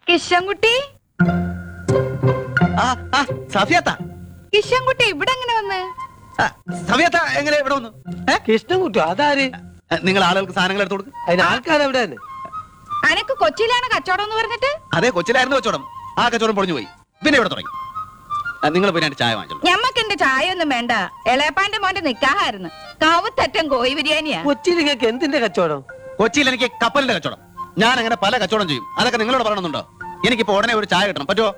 കിഷൻകുട്ടി ആ ആ സഫിയത്ത കിഷൻകുട്ടി ഇവിടെ എങ്ങനെ വന്ന് ആ, സഫിയത്ത എങ്ങനെ ഇവിടെ വന്നു ഏ? കൃഷ്ണൻകുട്ടി അതാര് ആ, നിങ്ങൾ ആളുകൾക്ക് സാധനങ്ങൾ എടുത്തു കൊടുക്കും അതിന് ആൾക്കാരെവിടെ തന്നെ അനക്ക് കൊച്ചിയിലാണ് കച്ചവടം എന്ന് പറഞ്ഞിട്ട് അതെ കൊച്ചിലായിരുന്നു കച്ചവടം ആ കച്ചവടം പൊളിഞ്ഞു പോയി പിന്നെ ഇവിടെ തുടങ്ങി ആ, നിങ്ങൾ പിന്നെ എന്റെ ചായ വാങ്ങിച്ചോളൂ ഞമ്മക്ക് എന്റെ ചായ ഒന്നും വേണ്ട എളയപ്പാന്റെ മോന്റെ നിക്കാഹായിരുന്നു കാവുത്തറ്റം കോഴി ബിരിയാണിയാ കൊച്ചിയിൽ നിങ്ങൾക്ക് എന്തിന്റെ കച്ചവടം കൊച്ചിയിൽ എനിക്ക് കപ്പലിന്റെ കച്ചവടം ഞാൻ അങ്ങനെ പല കച്ചവടം ചെയ്യും അതൊക്കെ നിങ്ങളോട് പറയണമെന്നുണ്ടോ എനിക്കിപ്പോ ഉടനെ ഒരു ചായ കിട്ടണം പറ്റുമോ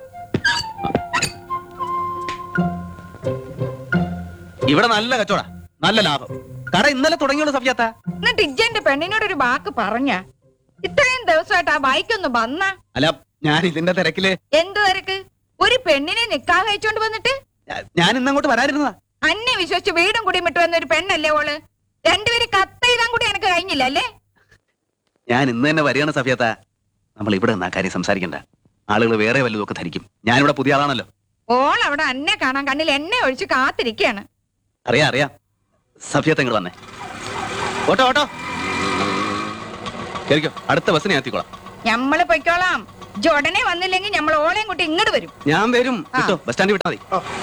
ഇവിടെ നല്ല കച്ചവട നല്ല ലാഭം കട ഇന്നലെ തുടങ്ങിയുള്ളൂ സഫിയത്ത എന്നിട്ട് ഇജ്ജന്റെ പെണ്ണിനോട് ഒരു വാക്ക് പറഞ്ഞ ഇത്രയും ദിവസമായിട്ട് ആ ബൈക്കൊന്ന് വന്ന അല്ല ഞാൻ ഇതിന്റെ തിരക്കില് എന്ത് തിരക്ക് ഒരു പെണ്ണിനെ നിക്കാഹ് അയച്ചോണ്ട് വന്നിട്ട് ഞാ- ഞാൻ ഇന്നങ്ങോട്ട് വരാനിരുന്നതാ അന്നെ വിശ്വസിച്ച് വീടും കുടിയും വിട്ടു വന്ന ഒരു പെണ്ണല്ലേ ഓള് രണ്ടുപേര് കത്തെഴുതാൻ കൂടി എനക്ക് കഴിഞ്ഞില്ല അല്ലേ ഞാൻ ഇന്ന് തന്നെ വരികയാണ് സഫിയത്ത നമ്മൾ ഇവിടെ നിന്നാ കാര്യം സംസാരിക്കണ്ട ആളുകൾ വേറെ വല്ലതും ധരിക്കും ഞാനിവിടെ പുതിയ ആളാണല്ലോ ഓൾ അവിടെ അന്നെ കാണാൻ കണ്ണിൽ എണ്ണ ഒഴിച്ച് കാത്തിരിക്കയാണ് അറിയാം അറിയാം സഫിയത്ത ഇങ്ങോട്ട് വന്നേ ഓട്ടോ ഓട്ടോ ശരിക്കും അടുത്ത ബസ്സിനെ എത്തിക്കോളാം ഞമ്മള് പൊയ്ക്കോളാം ഇജ്ജ് ഉടനെ വന്നില്ലെങ്കിൽ ഞമ്മൾ ഓളെയും കൂട്ടി ഇങ്ങോട്ട് വരും ഞാൻ വരും ആ. കിട്ടോ ബസ് സ്റ്റാൻഡിൽ വിട്ടാൽ മതി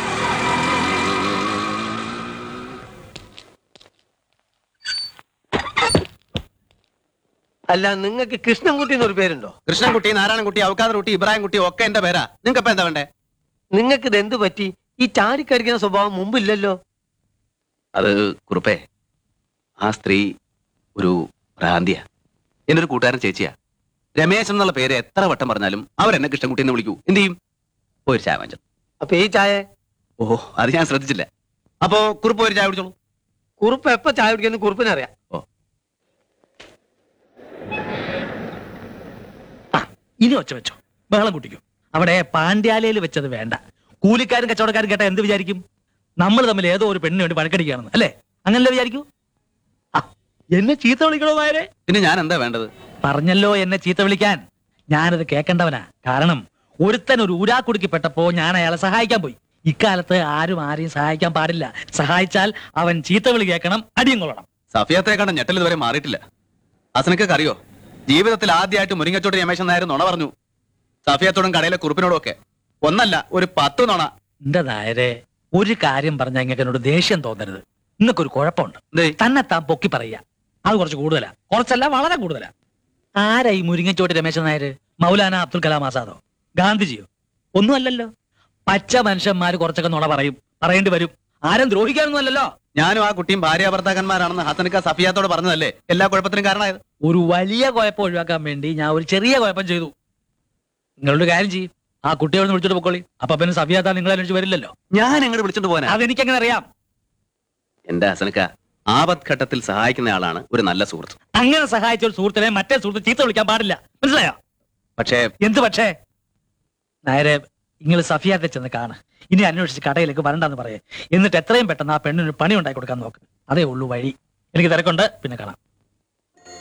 അല്ല നിങ്ങൾക്ക് കൃഷ്ണൻകുട്ടി എന്നൊരു പേരുണ്ടോ കൃഷ്ണൻകുട്ടി നാരായണൻകുട്ടി അവക്കാദർ കുട്ടി ഇബ്രാഹിം കുട്ടി ഒക്കെ എന്റെ പേരാ നിങ്ങൾക്ക് ഇപ്പൊ എന്താ വേണ്ടേ നിങ്ങൾക്ക് ഇത് എന്ത് പറ്റി ഈ ചാടിക്കരിക്കുന്ന സ്വഭാവം മുമ്പില്ലല്ലോ അത് കുറുപ്പേ ആ സ്ത്രീ ഒരു ഭ്രാന്തിയാ എന്റെ ഒരു കൂട്ടുകാരൻ ചേച്ചിയാ രമേശൻ എന്നുള്ള പേര് എത്ര വട്ടം പറഞ്ഞാലും അവരെന്നെ കൃഷ്ണൻകുട്ടി എന്ന് വിളിക്കൂ എന്ത് ചെയ്യും ഒരു ചായ വാങ്ങിച്ചു അപ്പൊ ഈ ചായ ഓ അത് ഞാൻ ശ്രദ്ധിച്ചില്ല അപ്പോ കുറുപ്പ് ഒരു ചായ കുടിച്ചോളൂ കുറുപ്പ് എപ്പോ ചായ കുടിക്കുന്ന കുറുപ്പിനറിയാം ഇനി ഒച്ച വെച്ചോ ബഹളം കുട്ടിക്കും അവിടെ പാണ്ഡ്യാലയിൽ വെച്ചത് വേണ്ട കൂലിക്കാരും കച്ചവടക്കാരും കേട്ടാ എന്ത് വിചാരിക്കും നമ്മൾ തമ്മിൽ ഏതോ ഒരു പെണ്ണിന് വേണ്ടി വഴക്കടിക്കുകയാണെന്ന് അല്ലേ അങ്ങനല്ലേ വിചാരിക്കൂ ആ, എന്നെ ചീത്ത വിളിക്കണോ നായരെ പിന്നെ ഞാൻ എന്താ വേണ്ടത് പറഞ്ഞല്ലോ എന്നെ ചീത്ത വിളിക്കാൻ ഞാനത് കേൾക്കേണ്ടവനാ കാരണം ഒരുത്തൻ ഒരു ഊരാക്കുടുക്കി പെട്ടപ്പോ ഞാൻ അയാളെ സഹായിക്കാൻ പോയി ഇക്കാലത്ത് ആരും ആരെയും സഹായിക്കാൻ പാടില്ല സഹായിച്ചാൽ അവൻ ചീത്ത വിളി കേൾക്കണം അടിയും കൊള്ളണം സഫിയത്തെ കണ്ട ഞെട്ടൽ ഇതുവരെ മാറിയിട്ടില്ല അസനക്കൊക്കെ അറിയോ ജീവിതത്തിൽ ആദ്യമായിട്ട് മുരിങ്ങച്ചോട്ട് രമേശൻ നായർ നുണ പറഞ്ഞു സഫിയത്തോടും കടയിലെ കുറുപ്പിനോടും ഒക്കെ ഒന്നല്ല ഒരു പത്ത് നുണ എന്റെ നായരെ ഒരു കാര്യം പറഞ്ഞാൽ ഇങ്ങനെ എന്നോട് ദേഷ്യം തോന്നരുത് ഇന്നൊക്കെ കുഴപ്പമുണ്ട് ദേ, തന്നെ താൻ പൊക്കി പറയുക അത് കുറച്ച് കൂടുതലാ കുറച്ചല്ല വളരെ കൂടുതലാ ആരാ ഈ മുരിങ്ങച്ചോട്ട് രമേശൻ നായര് മൗലാന അബ്ദുൽ കലാം ആസാദോ ഗാന്ധിജിയോ ഒന്നുമല്ലല്ലോ പച്ച മനുഷ്യന്മാര് കുറച്ചൊക്കെ നുണ പറയും പറയേണ്ടി വരും ആരും ദ്രോഹിക്കാനൊന്നും അല്ലല്ലോ ഞാനും ആ കുട്ടിയും ഭാര്യ ഭർത്താക്കന്മാരാണെന്ന് ഹസനക്ക സഫിയാത്തോട് പറഞ്ഞതല്ലേ എല്ലാ കുഴപ്പത്തിനും കാരണമായത് ഒരു വലിയ കുഴപ്പം ഒഴിവാക്കാൻ വേണ്ടി ഞാൻ ഒരു ചെറിയ കുഴപ്പം ചെയ്തു നിങ്ങളൊരു കാര്യം ചെയ്യും ആ കുട്ടിയോട് വിളിച്ചിട്ട് പൊക്കോളി അപ്പൊ പിന്നെ സഫിയാത്ത നിങ്ങളെ അന്വേഷിച്ച് വരില്ലല്ലോ ഞാൻ എങ്ങോട്ട് വിളിച്ചോണ്ട് പോകാനാ അതെനിക്കെങ്ങനെ അറിയാം എന്റെ ഹസനക്ക ആപത് ഘട്ടത്തിൽ സഹായിക്കുന്ന ആളാണ് ഒരു നല്ല സുഹൃത്ത് അങ്ങനെ സഹായിച്ച ഒരു സുഹൃത്തിനെ മറ്റേ സുഹൃത്ത് ചീത്ത വിളിക്കാൻ പാടില്ല മനസ്സിലായോ പക്ഷേ എന്ത് പക്ഷേ നേരെ നിങ്ങൾ സഫിയാത്തെ ചെന്ന് കാണ് ഇനി അന്വേഷിച്ച് കടയിലേക്ക് വരണ്ടെന്ന് പറയേ എന്നിട്ട് എത്രയും പെട്ടെന്ന് ആ പെണ്ണിന് പണി ഉണ്ടാക്കി കൊടുക്കാൻ നോക്ക് അതേ ഉള്ളൂ വഴി എനിക്ക് തിരക്കുണ്ട് പിന്നെ കാണാം